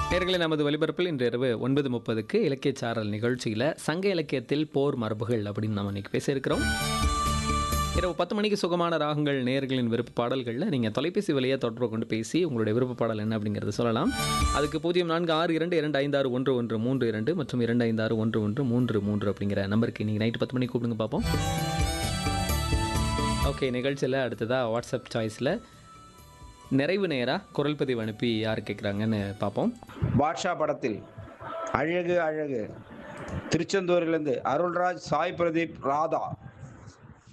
நேர்களை நமது ஒலிபரப்பில் இன்று இரவு ஒன்பது முப்பதுக்கு இலக்கிய சாரல் நிகழ்ச்சியில் சங்க இலக்கியத்தில் போர் மரபுகள் அப்படின்னு நம்ம இன்னைக்கு பேசியிருக்கிறோம் இரவு பத்து மணிக்கு சுகமான ராகங்கள் நேர்களின் விருப்ப பாடல்களில் நீங்கள் தொலைபேசி வழியாக தொடர்பு கொண்டு பேசி உங்களுடைய விருப்ப பாடல் என்ன அப்படிங்கிறத சொல்லலாம் அதுக்கு பூஜ்ஜியம் நான்கு ஆறு இரண்டு இரண்டு ஐந்து ஆறு ஒன்று ஒன்று மூன்று இரண்டு மற்றும் இரண்டு ஐந்து ஆறு ஒன்று ஒன்று மூன்று மூன்று அப்படிங்கிற நம்பருக்கு நீங்கள் நைட்டு பத்து மணிக்கு கூப்பிடுங்க பார்ப்போம் ஓகே நிகழ்ச்சியில் அடுத்ததாக வாட்ஸ்அப் சாய்ஸில் நிறைவு நேராக குரல் பதிவு அனுப்பி யார் கேட்குறாங்கன்னு பார்ப்போம் பாட்ஷா படத்தில் அழகு அழகு திருச்செந்தூரிலிருந்து அருள்ராஜ் சாய் பிரதீப் ராதா